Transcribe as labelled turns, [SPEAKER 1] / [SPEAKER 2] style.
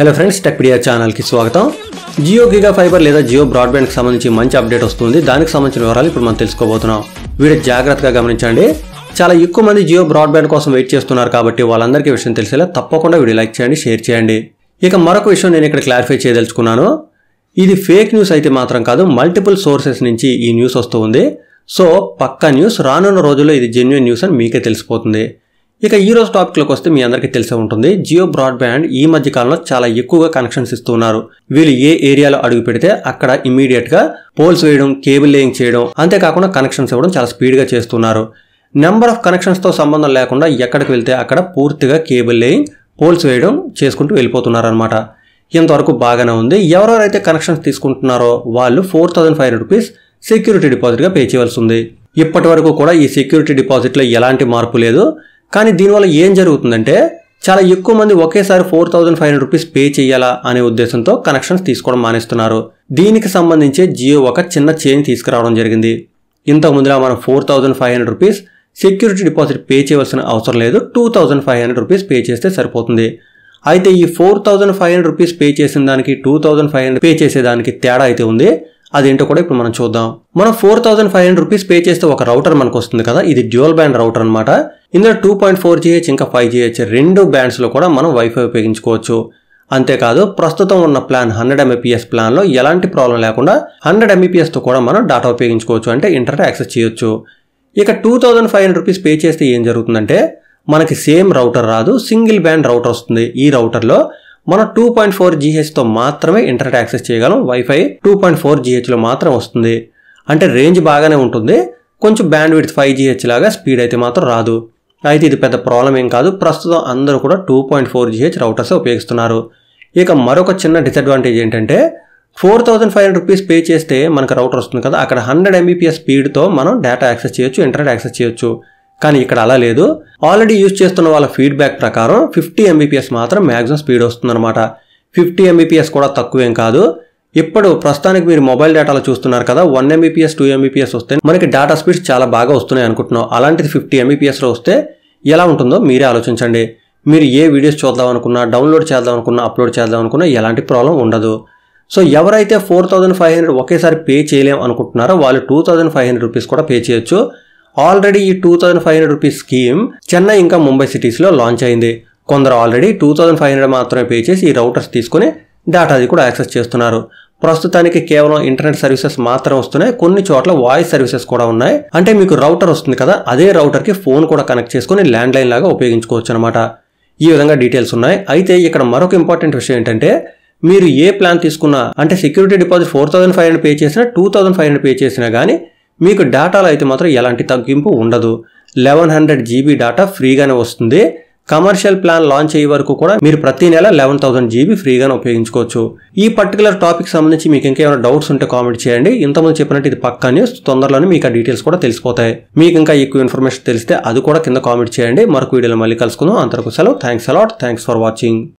[SPEAKER 1] hello friends Techpedia ఛానల్కి స్వాగతం Jio giga fibre లేదా జియో బ్రాడ్బ్యాండ్కి సంబంధించి మంచి అప్డేట్ వస్తుంది దానికి సంబంధించిన వివరాలు ఇప్పుడు మనం తెలుసుకోబోతున్నాం వీడియో జాగ్రత్తగా గమనించండి చాలా ఎక్కువ మంది జియో బ్రాడ్బ్యాండ్ కోసం వెయిట్ చేస్తున్నారు కాబట్టి వాళ్ళందరికీ ఈ విషయం తెలిసేలా తప్పకుండా వీడియో లైక్ చేయండి షేర్ చేయండి ఇక మరొక విషయం నేను ఇక్కడ క్లారిఫై చేయదలుచుకున్నాను ఇది ఫేక్ న్యూస్ అయితే మాత్రం కాదు మల్టిపుల్ సోర్సెస్ నుంచి ఈ న్యూస్ వస్తూ ఉంది సో పక్కా న్యూస్ రానున్న రోజుల్లో ఇది జెన్యున్ న్యూస్ అని మీకే తెలిసిపోతుంది ఇక ఈ రోజు టాపిక్లోకి వస్తే మీ అందరికీ తెలిసే ఉంటుంది జియో బ్రాడ్బ్యాండ్ ఈ మధ్య కాలంలో చాలా ఎక్కువగా కనెక్షన్స్ ఇస్తున్నారు వీళ్ళు ఏ ఏరియాలో అడుగు పెడితే అక్కడ ఇమీడియట్ గా పోల్స్ వేయడం కేబుల్ లేయింగ్ చేయడం అంతేకాకుండా కనెక్షన్స్ ఇవ్వడం చాలా స్పీడ్ గా చేస్తున్నారు నెంబర్ ఆఫ్ కనెక్షన్స్ తో సంబంధం లేకుండా ఎక్కడికి వెళ్తే అక్కడ పూర్తిగా కేబుల్ లేయింగ్ పోల్స్ వేయడం చేసుకుంటూ వెళ్ళిపోతున్నారు అనమాట ఇంతవరకు బాగానే ఉంది ఎవరెవరైతే కనెక్షన్స్ తీసుకుంటున్నారో వాళ్ళు four thousand five hundred rupees security డిపాజిట్గా పే చేయవలసి ఉంది ఇప్పటి వరకు కూడా ఈ సెక్యూరిటీ డిపాజిట్లో ఎలాంటి మార్పు లేదు కానీ దీనివల్ల ఏం జరుగుతుందంటే చాలా ఎక్కువ మంది ఒకేసారి four thousand five hundred rupees pay చేయాలా అనే ఉద్దేశంతో కనెక్షన్స్ తీసుకోవడం మానేస్తున్నారు దీనికి సంబంధించి జియో ఒక చిన్న చేంజ్ తీసుకురావడం జరిగింది ఇంతకు ముందులా మనం four thousand five hundred rupees security deposit pay చేయవలసిన అవసరం లేదు two thousand five hundred rupees pay చేస్తే సరిపోతుంది అయితే ఈ four thousand five hundred rupees pay చేసిన దానికి two thousand five hundred pay చేసేదానికి తేడా అయితే ఉంది అదేంటో కూడా ఇప్పుడు మనం చూద్దాం మనం four thousand five hundred rupees pay చేస్తే ఒక రౌటర్ మనకు వస్తుంది కదా ఇది డ్యూయల్ బ్యాండ్ రౌటర్ అనమాట ఇందులో టూ పాయింట్ ఫోర్ జీహెచ్ ఇంకా ఫైవ్ జీహెచ్ రెండు బ్యాండ్స్లో కూడా మనం వైఫై ఉపయోగించుకోవచ్చు అంతేకాదు ప్రస్తుతం ఉన్న ప్లాన్ హండ్రెడ్ ఎంబీపీఎస్ ప్లాన్లో ఎలాంటి ప్రాబ్లం లేకుండా హండ్రెడ్ ఎంబీపీఎస్తో కూడా మనం డేటా ఉపయోగించుకోవచ్చు అంటే ఇంటర్నెట్ యాక్సెస్ చేయొచ్చు ఇక two thousand five hundred rupees pay చేస్తే ఏం జరుగుతుందంటే మనకి సేమ్ రౌటర్ రాదు సింగిల్ బ్యాండ్ రౌటర్ వస్తుంది ఈ రౌటర్లో మనం టూ పాయింట్ ఫోర్ జీహెచ్తో మాత్రమే ఇంటర్నెట్ యాక్సెస్ చేయగలం వైఫై టూ పాయింట్ ఫోర్ జీహెచ్లో మాత్రం వస్తుంది అంటే రేంజ్ బాగానే ఉంటుంది కొంచెం బ్యాండ్ విత్ ఫైవ్ జీహెచ్ లాగా స్పీడ్ అయితే మాత్రం రాదు అయితే ఇది పెద్ద ప్రాబ్లం ఏం కాదు ప్రస్తుతం అందరూ కూడా two point four GH routers ఉపయోగిస్తున్నారు ఇక మరొక చిన్న డిసడ్వాంటేజ్ ఏంటంటే four thousand five hundred rupees pay చేస్తే మనకు రౌటర్ వస్తుంది కదా అక్కడ హండ్రెడ్ ఎంబీపీఎస్ స్పీడ్తో మనం డేటా యాక్సెస్ చేయొచ్చు ఇంటర్నెట్ యాక్సెస్ చేయొచ్చు కానీ ఇక్కడ అలా లేదు ఆల్రెడీ యూజ్ చేస్తున్న వాళ్ళ ఫీడ్బ్యాక్ ప్రకారం ఫిఫ్టీ ఎంబీపీఎస్ మాత్రం మ్యాక్సిమం స్పీడ్ వస్తుందన్నమాట ఫిఫ్టీ ఎంబీపీఎస్ కూడా తక్కువేం కాదు ఇప్పుడు ప్రస్తుతానికి మీరు మొబైల్ డేటాలో చూస్తున్నారు కదా వన్ ఎంబీపీఎస్ టూ ఎంబీపీఎస్ వస్తే మనకి డేటా స్పీడ్స్ చాలా బాగా వస్తున్నాయి అనుకుంటున్నాం అలాంటిది ఫిఫ్టీ ఎంబీపీఎస్లో వస్తే ఎలా ఉంటుందో మీరే ఆలోచించండి మీరు ఏ వీడియోస్ చూద్దాం అనుకున్నా డౌన్లోడ్ చేద్దాం అనుకున్నా అప్లోడ్ చేద్దాం అనుకున్నా ఎలాంటి ప్రాబ్లం ఉండదు సో ఎవరైతే ఫోర్ థౌసండ్ ఫైవ్ హండ్రెడ్ ఒకేసారి పే చేయలేం అనుకుంటున్నారో వాళ్ళు two thousand five hundred rupees కూడా పే చేయొచ్చు ఆల్రెడీ ఈ two thousand five hundred rupees scheme Chennai ఇంకా ముంబై సిటీస్లో లాంచ్ అయింది కొందరు already two thousand five hundred మాత్రమే పే చేసి ఈ రౌటర్స్ తీసుకుని డేటాది కూడా యాక్సెస్ చేస్తున్నారు ప్రస్తుతానికి కేవలం ఇంటర్నెట్ సర్వీసెస్ మాత్రం వస్తున్నాయి కొన్ని చోట్ల వాయిస్ సర్వీసెస్ కూడా ఉన్నాయి అంటే మీకు రౌటర్ వస్తుంది కదా అదే రౌటర్కి ఫోన్ కూడా కనెక్ట్ చేసుకుని ల్యాండ్ లైన్ లాగా ఉపయోగించుకోవచ్చు అనమాట ఈ విధంగా డీటెయిల్స్ ఉన్నాయి అయితే ఇక్కడ మరొక ఇంపార్టెంట్ విషయం ఏంటంటే మీరు ఏ ప్లాన్ తీసుకున్నా అంటే security deposit four thousand five hundred pay చేసినా two thousand five hundred pay చేసినా కానీ మీకు డేటాలో అయితే మాత్రం ఎలాంటి తగ్గింపు ఉండదు లెవెన్ హండ్రెడ్ జీబీ డేటా ఫ్రీగానే వస్తుంది కమర్షియల్ ప్లాన్ లాంచ్ అయ్యే వరకు కూడా మీరు ప్రతి నెల లెవెన్ థౌసండ్ జీబీ ఫ్రీగానే ఉపయోగించుకోవచ్చు ఈ పర్టికులర్ టాపిక్ సంబంధించి మీకు ఇంకేమైనా డౌట్స్ ఉంటే కామెంట్ చేయండి ఇంతకుముందు చెప్పినట్టు ఇది పక్కా న్యూస్ తొందరలోనే మీకు ఆ డీటెయిల్స్ కూడా తెలిసిపోతాయి మీకు ఇంకా ఎక్కువ ఇన్ఫర్మేషన్ తెలిస్తే అది కూడా కింద కామెంట్ చేయండి మరొక వీడియోలో మళ్ళీ కలుసుకుందాం అంతవరకు సెలవు thanks a lot thanks for watching